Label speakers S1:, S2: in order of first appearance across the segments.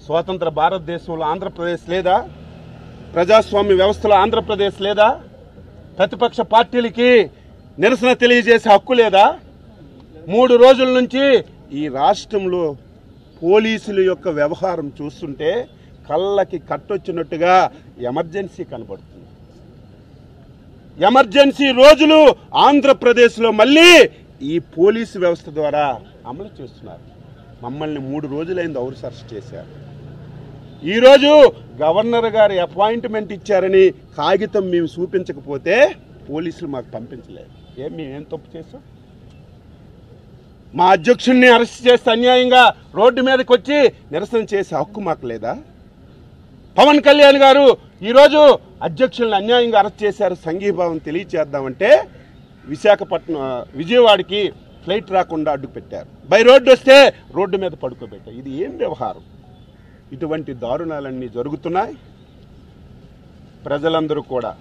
S1: స్వాతంత్ర భారతదేశంలో ఆంధ్రప్రదేశ్ లేదా ప్రజాస్వామ్య వ్యవస్థలో ఆంధ్రప్రదేశ్ లేదా ప్రతిపక్ష పార్టీలకి నిరసన తెలియజేసే హక్కు లేదా మూడు రోజుల నుంచి ఈ రాష్ట్రంలో పోలీసుల యొక్క వ్యవహారం చూస్తుంటే కళ్ళకి కట్టొచ్చినట్టుగా ఎమర్జెన్సీ కనబడుతుంది ఎమర్జెన్సీ రోజులు ఆంధ్రప్రదేశ్లో మళ్ళీ ఈ పోలీసు వ్యవస్థ ద్వారా అమలు చేస్తున్నారు మమ్మల్ని మూడు రోజులైంది హౌస్ అరెస్ట్ చేశారు ఈరోజు గవర్నర్ గారి అపాయింట్మెంట్ ఇచ్చారని కాగితం మేము చూపించకపోతే పోలీసులు మాకు పంపించలేదు ఏం మేమేం తప్పు చేసాం మా అధ్యక్షుడిని అరెస్ట్ చేస్తే అన్యాయంగా రోడ్డు మీదకి వచ్చి నిరసన చేసే హక్కు మాకు లేదా పవన్ కళ్యాణ్ గారు ఈరోజు అధ్యక్షులను అన్యాయంగా అరెస్ట్ చేశారు సంఘీభావం తెలియచేద్దామంటే విశాఖపట్నం విజయవాడకి ఫ్లైట్ రాకుండా అడ్డు పెట్టారు బై రోడ్డు వస్తే రోడ్డు మీద పడుకోబెట్టారు ఇది ఏం వ్యవహారం ఇటువంటి దారుణాలన్నీ జరుగుతున్నాయి ప్రజలందరూ కూడా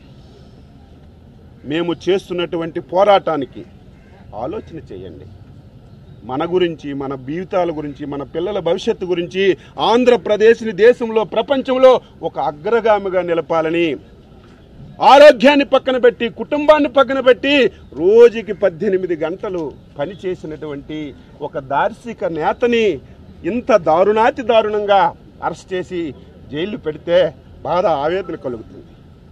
S1: మేము చేస్తున్నటువంటి పోరాటానికి ఆలోచన చేయండి మన గురించి మన జీవితాల గురించి మన పిల్లల భవిష్యత్తు గురించి ఆంధ్రప్రదేశ్ని దేశంలో ప్రపంచంలో ఒక అగ్రగామిగా నిలపాలని ఆరోగ్యాన్ని పక్కన పెట్టి కుటుంబాన్ని పక్కన పెట్టి రోజుకి పద్దెనిమిది గంటలు పనిచేసినటువంటి ఒక దార్శిక నేతని ఇంత దారుణాతి దారుణంగా అరెస్ట్ చేసి జైలు పెడితే బాధ ఆవేదన కలుగుతుంది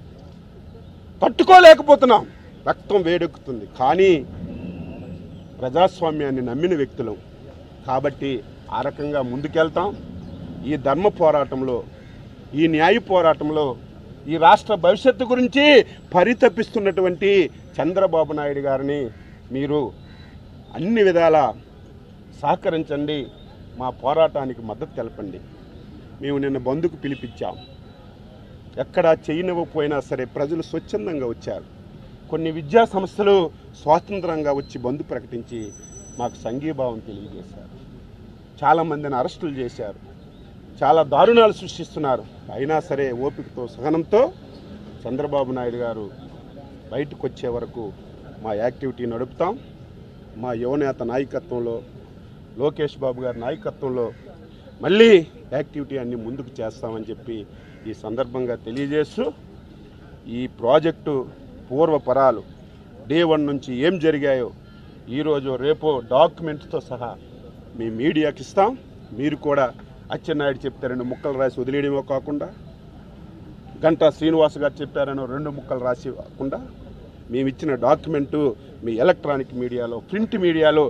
S1: తట్టుకోలేకపోతున్నాం రక్తం వేడెక్కుతుంది కానీ ప్రజాస్వామ్యాన్ని నమ్మిన వ్యక్తులం కాబట్టి ఆ రకంగా ముందుకెళ్తాం ఈ ధర్మ పోరాటంలో ఈ న్యాయ పోరాటంలో ఈ రాష్ట్ర భవిష్యత్తు గురించి పరితపిస్తున్నటువంటి చంద్రబాబు నాయుడు గారిని మీరు అన్ని విధాల సహకరించండి మా పోరాటానికి మద్దతు తెలపండి మేము నిన్న బంధుకు పిలిపించాం ఎక్కడా చేయనివ్వకపోయినా సరే ప్రజలు స్వచ్ఛందంగా వచ్చారు కొన్ని విద్యా సంస్థలు స్వాతంత్రంగా వచ్చి బంధు ప్రకటించి మాకు సంఘీభావం తెలియజేశారు చాలామందిని అరెస్టులు చేశారు చాలా దారుణాలు సృష్టిస్తున్నారు అయినా సరే ఓపికతో సహనంతో చంద్రబాబు నాయుడు గారు బయటకు వచ్చే వరకు మా యాక్టివిటీ నడుపుతాం మా యువనేత నాయకత్వంలో లోకేష్ బాబు గారి నాయకత్వంలో మళ్ళీ యాక్టివిటీ అన్ని ముందుకు చేస్తామని చెప్పి ఈ సందర్భంగా తెలియజేస్తూ ఈ ప్రాజెక్టు పూర్వపరాలు డే వన్ నుంచి ఏం జరిగాయో ఈరోజు రేపో డాక్యుమెంట్స్తో సహా మీ మీడియాకి ఇస్తాం మీరు కూడా అచ్చెన్నాయుడు చెప్తే రెండు ముక్కలు రాసి వదిలేయడమే కాకుండా గంటా శ్రీనివాస్ గారు చెప్పారని రెండు ముక్కలు రాసి కాకుండా మేము ఇచ్చిన డాక్యుమెంటు మీ ఎలక్ట్రానిక్ మీడియాలో ప్రింట్ మీడియాలో